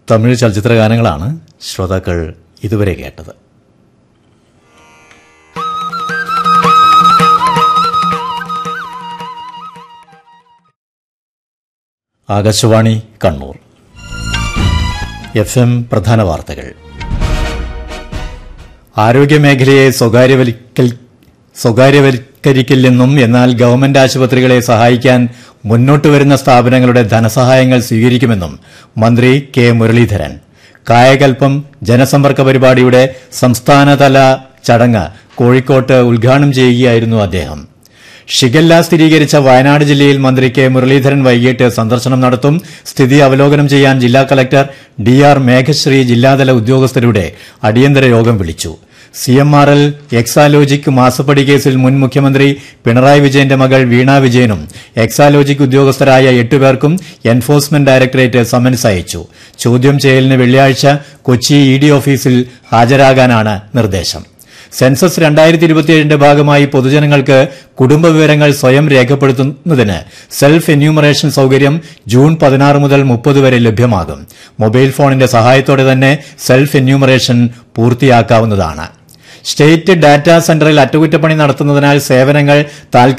തമിഴ് ചലച്ചിത്ര ഗാനങ്ങളാണ് ശ്രോതാക്കൾ ഇതുവരെ കേട്ടത് ആകാശവാണി കണ്ണൂർ എഫ് എം പ്രധാന വാർത്തകൾ ആരോഗ്യമേഖലയെ സ്വകാര്യവൽക്കൽ സ്വകാര്യവൽക്കരിക്കില്ലെന്നും എന്നാൽ ഗവൺമെന്റ് ആശുപത്രികളെ സഹായിക്കാൻ മുന്നോട്ട് വരുന്ന സ്ഥാപനങ്ങളുടെ ധനസഹായങ്ങൾ സ്വീകരിക്കുമെന്നും മന്ത്രി കെ മുരളീധരൻ കായകൽപ്പം ജനസമ്പർക്ക പരിപാടിയുടെ സംസ്ഥാനതല ചടങ്ങ് കോഴിക്കോട്ട് ഉദ്ഘാടനം ചെയ്യുകയായിരുന്നു അദ്ദേഹം ഷിഗല്ല സ്ഥിരീകരിച്ച വയനാട് ജില്ലയിൽ മന്ത്രി കെ മുരളീധരൻ വൈകിട്ട് സന്ദർശനം നടത്തും സ്ഥിതി അവലോകനം ചെയ്യാൻ ജില്ലാ കളക്ടർ ഡി ആർ മേഘശ്രീ ജില്ലാതല ഉദ്യോഗസ്ഥരുടെ അടിയന്തര യോഗം വിളിച്ചു C M R L Exalogic മാസപ്പടി കേസിൽ മുൻ മുഖ്യമന്ത്രി പിണറായി വിജയന്റെ മകൾ വീണ വിജയനും എക്സാലോജിക് ഉദ്യോഗസ്ഥരായ എട്ടുപേർക്കും എൻഫോഴ്സ്മെന്റ് ഡയറക്ടറേറ്റ് സമൻസ് അയച്ചു ചോദ്യം ചെയ്യലിന് വെള്ളിയാഴ്ച കൊച്ചി ഇ ഡി ഓഫീസിൽ ഹാജരാകാനാണ് നിർദ്ദേശം സെൻസസ് രണ്ടായിരത്തി ഇരുപത്തിയേഴിന്റെ ഭാഗമായി പൊതുജനങ്ങൾക്ക് കുടുംബ വിവരങ്ങൾ സ്വയം രേഖപ്പെടുത്തുന്നതിന് സെൽഫ് എന്യൂമറേഷൻ സൌകര്യം ജൂൺ പതിനാറ് മുതൽ മുപ്പത് വരെ ലഭ്യമാകും മൊബൈൽ ഫോണിന്റെ സഹായത്തോടെ തന്നെ സെൽഫ് എന്യൂമറേഷൻ പൂർത്തിയാക്കാവുന്നതാണ് സ്റ്റേറ്റ് ഡാറ്റാ സെന്ററിൽ അറ്റകുറ്റപ്പണി നടത്തുന്നതിനാൽ സേവനങ്ങൾ താൽക്കാലിക